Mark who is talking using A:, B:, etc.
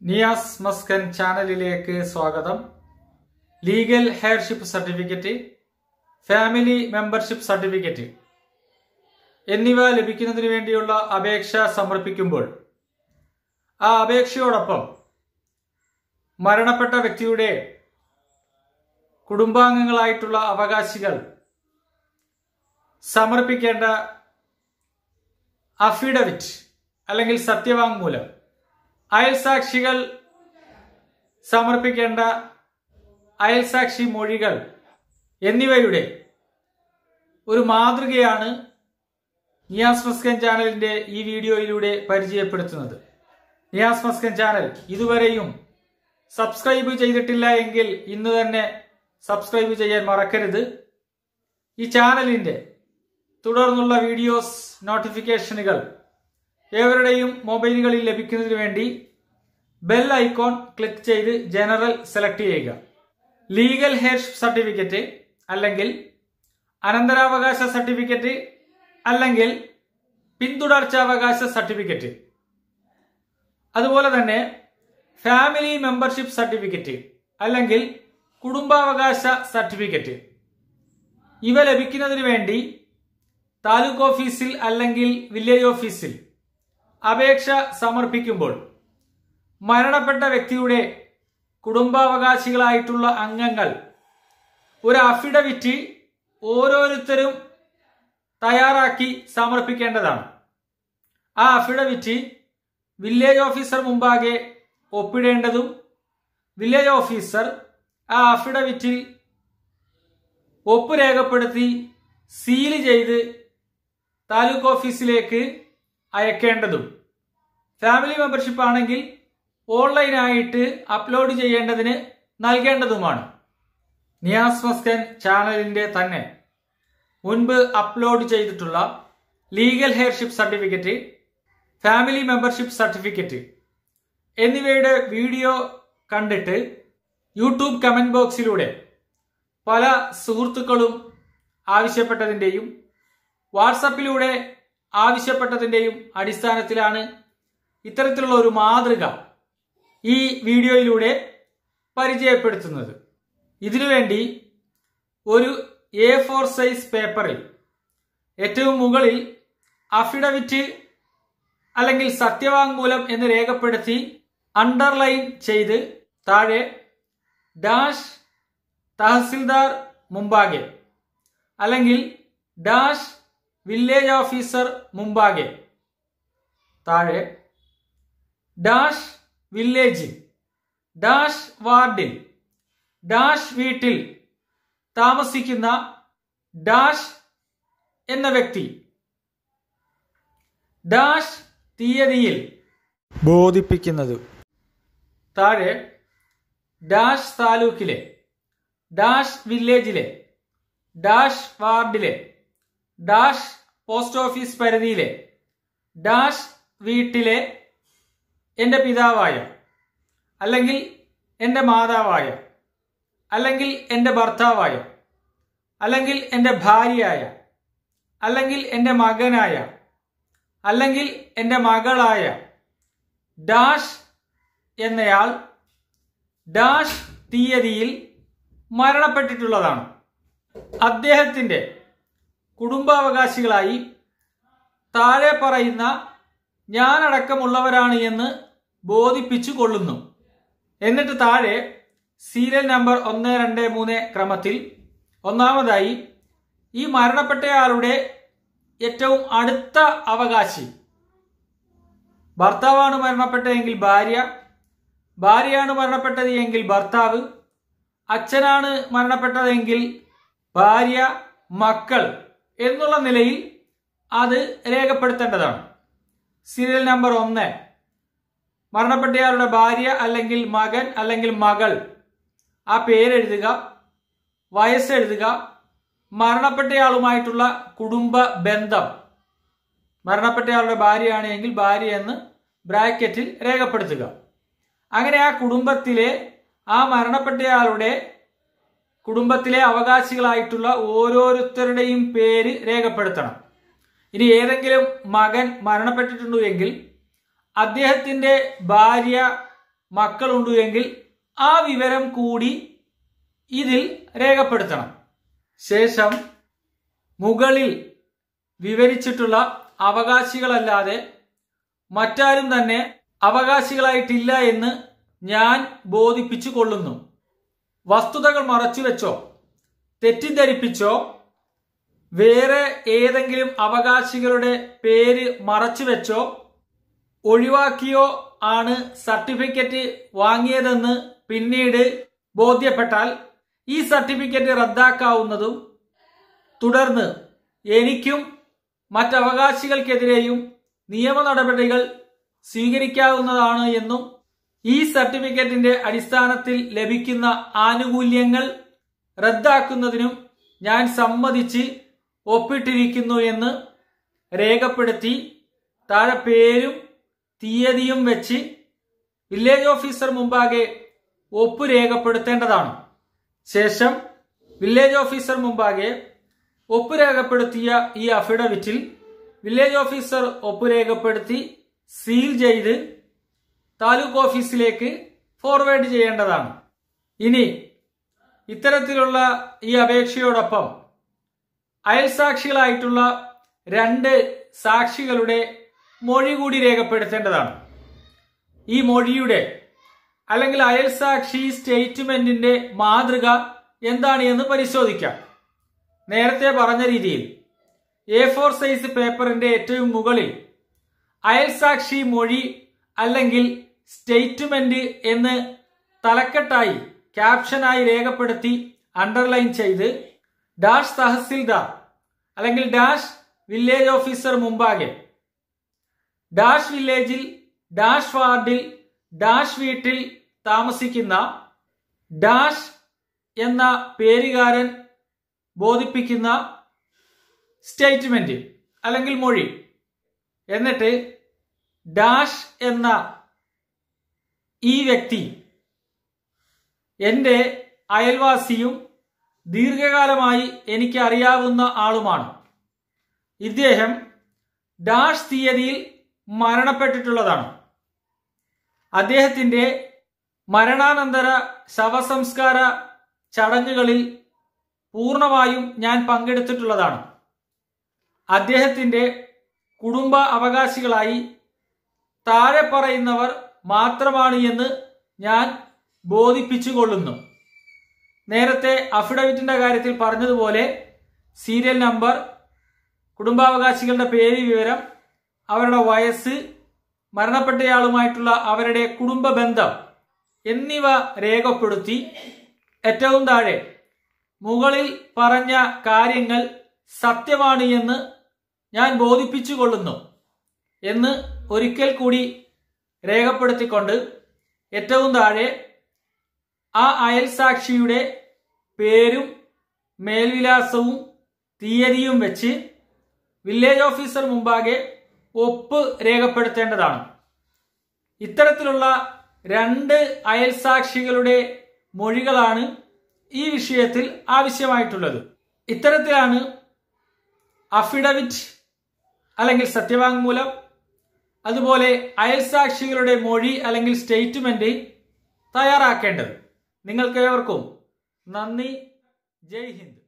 A: നിയാസ് മസ്കൻ ചാനലിലേക്ക് സ്വാഗതം legal heirship certificate family membership certificate എന്നിവ ലഭിക്കുന്നതിന് വേണ്ടിയുള്ള അപേക്ഷ സമർപ്പിക്കുമ്പോൾ ആ അപേക്ഷയോടൊപ്പം മരണപ്പെട്ട വ്യക്തിയുടെ കുടുംബാംഗങ്ങളായിട്ടുള്ള അവകാശികൾ സമർപ്പിക്കേണ്ട അഫിഡവിറ്റ് അല്ലെങ്കിൽ സത്യവാങ്മൂലം അയൽസാക്ഷികൾ സമർപ്പിക്കേണ്ട അയൽസാക്ഷി മൊഴികൾ എന്നിവയുടെ ഒരു മാതൃകയാണ് നിയാസ് മസ്കൻ ചാനലിന്റെ ഈ വീഡിയോയിലൂടെ പരിചയപ്പെടുത്തുന്നത് നിയാസ് മസ്കൻ ചാനൽ ഇതുവരെയും സബ്സ്ക്രൈബ് ചെയ്തിട്ടില്ല എങ്കിൽ ഇന്ന് തന്നെ സബ്സ്ക്രൈബ് ചെയ്യാൻ മറക്കരുത് ഈ ചാനലിന്റെ തുടർന്നുള്ള വീഡിയോസ് നോട്ടിഫിക്കേഷനുകൾ ഏവരുടെയും മൊബൈലുകളിൽ ലഭിക്കുന്നതിന് വേണ്ടി ബെൽ ഐക്കോൺ ക്ലിക്ക് ചെയ്ത് ജനറൽ സെലക്ട് ചെയ്യുക ലീഗൽ ഹെയർ സർട്ടിഫിക്കറ്റ് അല്ലെങ്കിൽ അനന്തരാവകാശ സർട്ടിഫിക്കറ്റ് അല്ലെങ്കിൽ പിന്തുടർച്ചാവകാശ സർട്ടിഫിക്കറ്റ് അതുപോലെ തന്നെ ഫാമിലി മെമ്പർഷിപ്പ് സർട്ടിഫിക്കറ്റ് അല്ലെങ്കിൽ കുടുംബാവകാശ സർട്ടിഫിക്കറ്റ് ഇവ ലഭിക്കുന്നതിന് വേണ്ടി താലൂക്ക് ഓഫീസിൽ അല്ലെങ്കിൽ വില്ലേജ് ഓഫീസിൽ അപേക്ഷ സമർപ്പിക്കുമ്പോൾ മരണപ്പെട്ട വ്യക്തിയുടെ കുടുംബാവകാശികളായിട്ടുള്ള അംഗങ്ങൾ ഒരു അഫിഡവിറ്റ് ഓരോരുത്തരും തയ്യാറാക്കി സമർപ്പിക്കേണ്ടതാണ് ആ അഫിഡവിറ്റ് വില്ലേജ് ഓഫീസർ മുമ്പാകെ ഒപ്പിടേണ്ടതും വില്ലേജ് ഓഫീസർ ആ അഫിഡവിറ്റിൽ ഒപ്പ് രേഖപ്പെടുത്തി സീല് ചെയ്ത് താലൂക്ക് ഓഫീസിലേക്ക് അയക്കേണ്ടതും ഫാമിലി മെമ്പർഷിപ്പ് ആണെങ്കിൽ ഓൺലൈനായിട്ട് അപ്ലോഡ് ചെയ്യേണ്ടതിന് നൽകേണ്ടതുമാണ് നിയാസ് മസ്കൻ ചാനലിന്റെ തന്നെ മുൻപ് അപ്ലോഡ് ചെയ്തിട്ടുള്ള legal heirship certificate family membership certificate എന്നിവയുടെ വീഡിയോ കണ്ടിട്ട് യൂട്യൂബ് കമന്റ് ബോക്സിലൂടെ പല സുഹൃത്തുക്കളും ആവശ്യപ്പെട്ടതിൻ്റെയും വാട്സപ്പിലൂടെ ആവശ്യപ്പെട്ടതിൻ്റെയും അടിസ്ഥാനത്തിലാണ് ഇത്തരത്തിലുള്ള ഒരു മാതൃക ഈ വീഡിയോയിലൂടെ പരിചയപ്പെടുത്തുന്നത് ഇതിനുവേണ്ടി ഒരു എ ഫോർ സൈസ് പേപ്പറിൽ ഏറ്റവും മുകളിൽ അഫിഡവിറ്റ് അല്ലെങ്കിൽ സത്യവാങ്മൂലം എന്ന് രേഖപ്പെടുത്തി അണ്ടർലൈൻ ചെയ്ത് താഴെ ഡാഷ് തഹസിൽദാർ മുമ്പാകെ അല്ലെങ്കിൽ ഡാഷ് വില്ലേജ് ഓഫീസർ മുമ്പാകെ താഴെ ഡാഷ് വില്ലേജിൽ ഡാഷ് വാർഡിൽ ഡാഷ് വീട്ടിൽ താമസിക്കുന്ന ഡാഷ് എന്ന വ്യക്തി ഡാഷ് തീയതിയിൽ ബോധിപ്പിക്കുന്നത് താഴെ ഡാഷ് താലൂക്കിലെ ഡാഷ് വില്ലേജിലെ ഡാഷ് വാർഡിലെ ഡാഷ് പോസ്റ്റ് ഓഫീസ് പരിധിയിലെ ഡാഷ് വീട്ടിലെ എൻ്റെ പിതാവായ അല്ലെങ്കിൽ എൻ്റെ മാതാവായ അല്ലെങ്കിൽ എൻ്റെ ഭർത്താവായ അല്ലെങ്കിൽ എൻ്റെ ഭാര്യയായ അല്ലെങ്കിൽ എൻ്റെ മകനായ അല്ലെങ്കിൽ എൻ്റെ മകളായ ഡാഷ് എന്നയാൾ ഡാഷ് തീയതിയിൽ മരണപ്പെട്ടിട്ടുള്ളതാണ് അദ്ദേഹത്തിൻ്റെ കുടുംബാവകാശികളായി താഴെ പറയുന്ന ഞാനടക്കമുള്ളവരാണ് എന്ന് ബോധിപ്പിച്ചു കൊള്ളുന്നു എന്നിട്ട് താഴെ സീരിയൽ നമ്പർ ഒന്ന് രണ്ട് മൂന്ന് ക്രമത്തിൽ ഒന്നാമതായി ഈ മരണപ്പെട്ടയാളുടെ ഏറ്റവും അടുത്ത അവകാശി ഭർത്താവാണ് മരണപ്പെട്ടതെങ്കിൽ ഭാര്യ ഭാര്യയാണ് മരണപ്പെട്ടത് എങ്കിൽ ഭർത്താവ് അച്ഛനാണ് മരണപ്പെട്ടതെങ്കിൽ ഭാര്യ മക്കൾ എന്നുള്ള നിലയിൽ അത് രേഖപ്പെടുത്തേണ്ടതാണ് സീരിയൽ നമ്പർ ഒന്ന് മരണപ്പെട്ടയാളുടെ ഭാര്യ അല്ലെങ്കിൽ മകൻ അല്ലെങ്കിൽ മകൾ ആ പേരെഴുതുക വയസ്സെഴുതുക മരണപ്പെട്ടയാളുമായിട്ടുള്ള കുടുംബ ബന്ധം മരണപ്പെട്ടയാളുടെ ഭാര്യയാണെങ്കിൽ ഭാര്യ എന്ന് ബ്രാക്കറ്റിൽ രേഖപ്പെടുത്തുക അങ്ങനെ ആ കുടുംബത്തിലെ ആ മരണപ്പെട്ടയാളുടെ കുടുംബത്തിലെ അവകാശികളായിട്ടുള്ള ഓരോരുത്തരുടെയും പേര് രേഖപ്പെടുത്തണം ഇനി ഏതെങ്കിലും മകൻ മരണപ്പെട്ടിട്ടുണ്ടു എങ്കിൽ അദ്ദേഹത്തിന്റെ ഭാര്യ മക്കളുണ്ട് എങ്കിൽ ആ വിവരം കൂടി ഇതിൽ രേഖപ്പെടുത്തണം ശേഷം മുകളിൽ വിവരിച്ചിട്ടുള്ള അവകാശികളല്ലാതെ മറ്റാരും തന്നെ അവകാശികളായിട്ടില്ല എന്ന് ഞാൻ ബോധിപ്പിച്ചു കൊള്ളുന്നു വസ്തുതകൾ മറച്ചുവെച്ചോ തെറ്റിദ്ധരിപ്പിച്ചോ വേറെ ഏതെങ്കിലും അവകാശികളുടെ പേര് മറച്ചുവെച്ചോ ഒഴിവാക്കിയോ ആണ് സർട്ടിഫിക്കറ്റ് വാങ്ങിയതെന്ന് പിന്നീട് ബോധ്യപ്പെട്ടാൽ ഈ സർട്ടിഫിക്കറ്റ് റദ്ദാക്കാവുന്നതും തുടർന്ന് എനിക്കും മറ്റവകാശികൾക്കെതിരെയും നിയമ നടപടികൾ സ്വീകരിക്കാവുന്നതാണ് എന്നും ഈ സർട്ടിഫിക്കറ്റിന്റെ അടിസ്ഥാനത്തിൽ ലഭിക്കുന്ന ആനുകൂല്യങ്ങൾ റദ്ദാക്കുന്നതിനും ഞാൻ സമ്മതിച്ച് ഒപ്പിട്ടിരിക്കുന്നു എന്ന് രേഖപ്പെടുത്തി താഴെ പേരും തീയതിയും വെച്ച് വില്ലേജ് ഓഫീസർ മുമ്പാകെ ഒപ്പ് രേഖപ്പെടുത്തേണ്ടതാണ് ശേഷം വില്ലേജ് ഓഫീസർ മുമ്പാകെ ഒപ്പ് രേഖപ്പെടുത്തിയ ഈ അഫിഡവിറ്റിൽ വില്ലേജ് ഓഫീസർ ഒപ്പ് രേഖപ്പെടുത്തി സീൽ ചെയ്ത് താലൂക്ക് ഓഫീസിലേക്ക് ഫോർവേഡ് ചെയ്യേണ്ടതാണ് ഇനി ഇത്തരത്തിലുള്ള ഈ അപേക്ഷയോടൊപ്പം അയൽസാക്ഷികളായിട്ടുള്ള രണ്ട് സാക്ഷികളുടെ മൊഴി കൂടി രേഖപ്പെടുത്തേണ്ടതാണ് ഈ മൊഴിയുടെ അല്ലെങ്കിൽ അയൽസാക്ഷി സ്റ്റേറ്റ്മെന്റിന്റെ മാതൃക എന്താണ് എന്ന് പരിശോധിക്കാം നേരത്തെ പറഞ്ഞ രീതിയിൽ എ ഫോർ സൈസ് പേപ്പറിന്റെ ഏറ്റവും മുകളിൽ അയൽസാക്ഷി മൊഴി അല്ലെങ്കിൽ സ്റ്റേറ്റ്മെന്റ് എന്ന് തലക്കെട്ടായി ക്യാപ്ഷനായി രേഖപ്പെടുത്തി അണ്ടർലൈൻ ചെയ്ത് ഡാഷ് തഹസിൽദാർ അല്ലെങ്കിൽ ഡാഷ് വില്ലേജ് ഓഫീസർ മുമ്പാകെ ഡാഷ് വില്ലേജിൽ ഡാഷ് വാർഡിൽ ഡാഷ് വീട്ടിൽ താമസിക്കുന്ന ഡാഷ് എന്ന പേരുകാരൻ ബോധിപ്പിക്കുന്ന സ്റ്റേറ്റ്മെന്റ് അല്ലെങ്കിൽ മൊഴി എന്നിട്ട് ഡാഷ് എന്ന ഈ വ്യക്തി എൻ്റെ അയൽവാസിയും ദീർഘകാലമായി എനിക്ക് അറിയാവുന്ന ആളുമാണ് ഇദ്ദേഹം ഡാഷ് തീയതിയിൽ മരണപ്പെട്ടിട്ടുള്ളതാണ് അദ്ദേഹത്തിന്റെ മരണാനന്തര ശവസംസ്കാര ചടങ്ങുകളിൽ പൂർണ്ണമായും ഞാൻ പങ്കെടുത്തിട്ടുള്ളതാണ് അദ്ദേഹത്തിന്റെ കുടുംബ അവകാശികളായി താഴെ പറയുന്നവർ മാത്രമാണ് എന്ന് ഞാൻ ബോധിപ്പിച്ചു കൊള്ളുന്നു നേരത്തെ അഫിഡവിറ്റിന്റെ കാര്യത്തിൽ പറഞ്ഞതുപോലെ സീരിയൽ നമ്പർ കുടുംബാവകാശികളുടെ പേര് വിവരം അവരുടെ വയസ്സ് മരണപ്പെട്ടയാളുമായിട്ടുള്ള അവരുടെ കുടുംബ ബന്ധം എന്നിവ രേഖപ്പെടുത്തി ഏറ്റവും താഴെ മുകളിൽ പറഞ്ഞ കാര്യങ്ങൾ സത്യമാണ് എന്ന് ഞാൻ ബോധിപ്പിച്ചു കൊള്ളുന്നു എന്ന് ഒരിക്കൽ കൂടി രേഖപ്പെടുത്തിക്കൊണ്ട് ഏറ്റവും താഴെ ആ അയൽസാക്ഷിയുടെ പേരും മേൽവിലാസവും തീയതിയും വെച്ച് വില്ലേജ് ഓഫീസർ മുമ്പാകെ ഒപ്പ് രേഖപ്പെടുത്തേണ്ടതാണ് ഇത്തരത്തിലുള്ള രണ്ട് അയൽസാക്ഷികളുടെ മൊഴികളാണ് ഈ വിഷയത്തിൽ ആവശ്യമായിട്ടുള്ളത് ഇത്തരത്തിലാണ് അഫിഡവിറ്റ് അല്ലെങ്കിൽ സത്യവാങ്മൂലം അതുപോലെ അയൽസാക്ഷികളുടെ മൊഴി അല്ലെങ്കിൽ സ്റ്റേറ്റ്മെന്റ് തയ്യാറാക്കേണ്ടത് നിങ്ങൾക്ക് ഏവർക്കും നന്ദി ജയ് ഹിന്ദ്